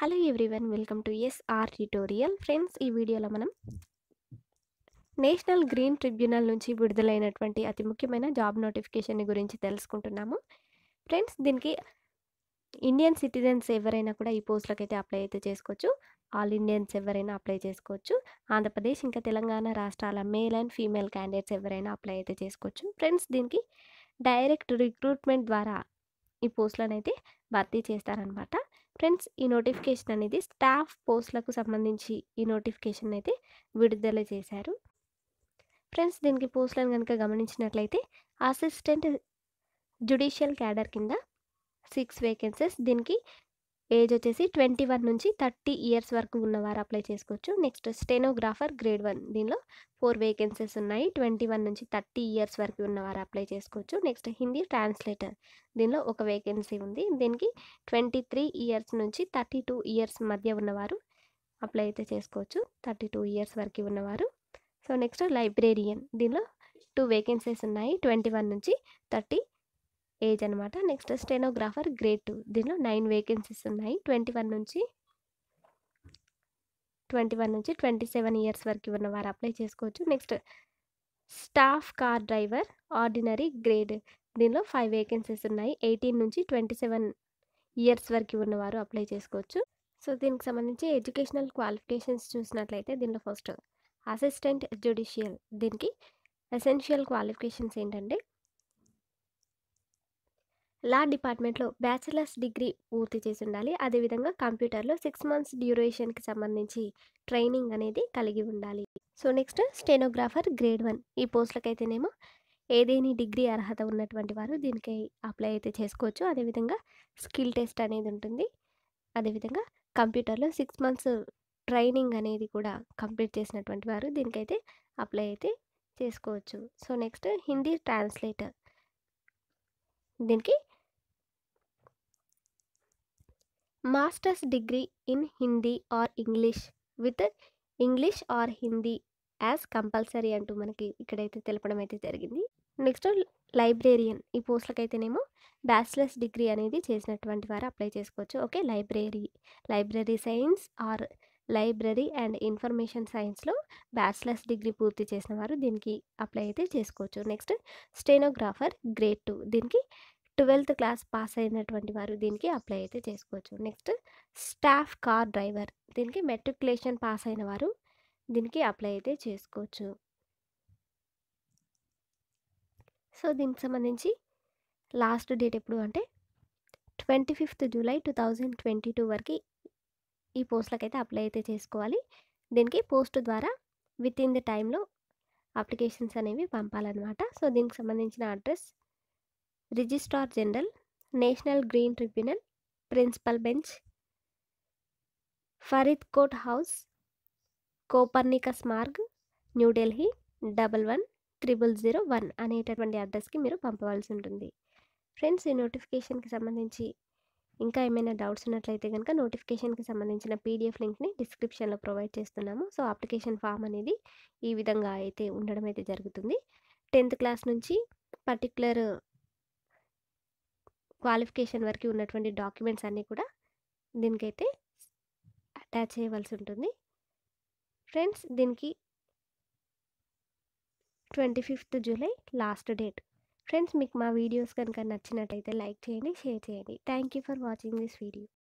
hello everyone welcome to SR tutorial friends ఈ వీడియోలో మనం నేషనల్ గ్రీన్ ట్రిబ్యునల్ నుంచి విడుదలైనటువంటి అతి ముఖ్యమైన జాబ్ నోటిఫికేషన్ గురించి తెలుసుకుంటున్నాము ఫ్రెండ్స్ దీనికి ఇండియన్ సిటిజన్స్ ఎవరైనా కూడా ఈ పోస్టులకు అయితే అప్లై అయితే చేసుకోవచ్చు ఆల్ ఇండియన్స్ ఎవరైనా అప్లై చేసుకోవచ్చు ఆంధ్రప్రదేశ్ ఇంకా తెలంగాణ రాష్ట్రాల మేల్ అండ్ ఫీమేల్ క్యాండిడేట్స్ ఎవరైనా అప్లై అయితే చేసుకోవచ్చు ఫ్రెండ్స్ దీనికి డైరెక్ట్ రిక్రూట్మెంట్ ద్వారా ఈ పోస్టులను అయితే భర్తీ చేస్తారనమాట ఫ్రెండ్స్ ఈ నోటిఫికేషన్ అనేది స్టాఫ్ పోస్టులకు సంబంధించి ఈ నోటిఫికేషన్ అయితే విడుదల చేశారు ఫ్రెండ్స్ దీనికి పోస్టులను కనుక గమనించినట్లయితే అసిస్టెంట్ జుడిషియల్ క్యాడర్ కింద సిక్స్ వేకెన్సీస్ దీనికి ఏజ్ వచ్చేసి ట్వంటీ వన్ నుంచి థర్టీ ఇయర్స్ వరకు ఉన్నవారు అప్లై చేసుకోవచ్చు నెక్స్ట్ స్టెనోగ్రాఫర్ గ్రేడ్ వన్ దీనిలో ఫోర్ వేకెన్సీస్ ఉన్నాయి ట్వంటీ వన్ నుంచి థర్టీ ఇయర్స్ వరకు ఉన్నవారు అప్లై చేసుకోవచ్చు నెక్స్ట్ హిందీ ట్రాన్స్లేటర్ దీనిలో ఒక వేకెన్సీ ఉంది దీనికి ట్వంటీ త్రీ ఇయర్స్ నుంచి థర్టీ టూ ఇయర్స్ మధ్య ఉన్నవారు అప్లై అయితే చేసుకోవచ్చు థర్టీ టూ ఇయర్స్ వరకు ఉన్నవారు సో నెక్స్ట్ లైబ్రేరియన్ దీనిలో టూ వేకెన్సీస్ ఉన్నాయి ట్వంటీ వన్ నుంచి థర్టీ ఏజ్ అనమాట నెక్స్ట్ స్టెనోగ్రాఫర్ గ్రేడ్ టూ దీనిలో నైన్ వేకెన్సీస్ ఉన్నాయి ట్వంటీ వన్ నుంచి ట్వంటీ వన్ నుంచి ట్వంటీ సెవెన్ ఇయర్స్ వరకు ఉన్నవారు అప్లై చేసుకోవచ్చు next staff car driver ordinary grade దీనిలో ఫైవ్ వేకెన్సీస్ ఉన్నాయి ఎయిటీన్ నుంచి ట్వంటీ సెవెన్ ఇయర్స్ వరకు ఉన్నవారు అప్లై చేసుకోవచ్చు సో దీనికి సంబంధించి ఎడ్యుకేషనల్ క్వాలిఫికేషన్స్ చూసినట్లయితే దీనిలో ఫస్ట్ అసిస్టెంట్ జ్యుడిషియల్ దీనికి ఎసెన్షియల్ క్వాలిఫికేషన్స్ ఏంటంటే లా డిపార్ట్మెంట్లో బ్యాచిలర్స్ డిగ్రీ పూర్తి చేసి ఉండాలి అదేవిధంగా కంప్యూటర్లో సిక్స్ మంత్స్ డ్యూరేషన్కి సంబంధించి ట్రైనింగ్ అనేది కలిగి ఉండాలి so next stenographer grade one ఈ పోస్టులకైతేనేమో ఏదేని డిగ్రీ అర్హత ఉన్నటువంటి వారు దీనికి అప్లై అయితే చేసుకోవచ్చు అదేవిధంగా స్కిల్ టెస్ట్ అనేది ఉంటుంది అదేవిధంగా కంప్యూటర్లో సిక్స్ మంత్స్ ట్రైనింగ్ అనేది కూడా కంప్లీట్ చేసినటువంటి వారు దీనికైతే అప్లై అయితే చేసుకోవచ్చు సో నెక్స్ట్ హిందీ ట్రాన్స్లేటర్ దీనికి masters degree in Hindi or English with English or Hindi as compulsory అంటూ మనకి ఇక్కడైతే తెలపడం అయితే జరిగింది నెక్స్ట్ లైబ్రేరియన్ ఈ పోస్టులకైతేనేమో బ్యాచిలర్స్ డిగ్రీ అనేది చేసినటువంటి వారు అప్లై చేసుకోవచ్చు okay library library science or library and information సైన్స్లో బ్యాచిలర్స్ డిగ్రీ పూర్తి చేసిన వారు దీనికి అప్లై అయితే చేసుకోవచ్చు నెక్స్ట్ స్టెనోగ్రాఫర్ గ్రేడ్ టూ దీనికి ట్వెల్త్ క్లాస్ పాస్ అయినటువంటి వారు దీనికి అప్లై అయితే చేసుకోవచ్చు నెక్స్ట్ స్టాఫ్ కార్ డ్రైవర్ దీనికి మెట్రికులేషన్ పాస్ అయిన వారు దీనికి అప్లై అయితే చేసుకోవచ్చు సో దీనికి సంబంధించి లాస్ట్ డేట్ ఎప్పుడు అంటే twenty fifth July two thousand twenty two వరకు ఈ పోస్టులకు అయితే అప్లై అయితే చేసుకోవాలి దీనికి పోస్ట్ ద్వారా విత్ ఇన్ ది టైంలో అప్లికేషన్స్ అనేవి పంపాలన్నమాట సో దీనికి సంబంధించిన address registrar general national green tribunal principal bench Faridkot house Copernicus Marg New Delhi double one triple zero one అనేటటువంటి అడ్రస్కి మీరు పంపవలసి ఉంటుంది ఫ్రెండ్స్ ఈ నోటిఫికేషన్కి సంబంధించి ఇంకా ఏమైనా డౌట్స్ ఉన్నట్లయితే కనుక నోటిఫికేషన్కి సంబంధించిన పీడిఎఫ్ లింక్ని డిస్క్రిప్షన్లో ప్రొవైడ్ చేస్తున్నాము సో అప్లికేషన్ ఫామ్ అనేది ఈ విధంగా అయితే ఉండడం అయితే జరుగుతుంది టెన్త్ క్లాస్ నుంచి పర్టికులర్ క్వాలిఫికేషన్ వరకు ఉన్నటువంటి డాక్యుమెంట్స్ అన్నీ కూడా దీనికైతే అటాచ్ చేయవలసి ఉంటుంది ఫ్రెండ్స్ దీనికి twenty fifth July last date friends మీకు మా వీడియోస్ కనుక నచ్చినట్టయితే లైక్ చేయండి షేర్ చేయండి thank you for watching this video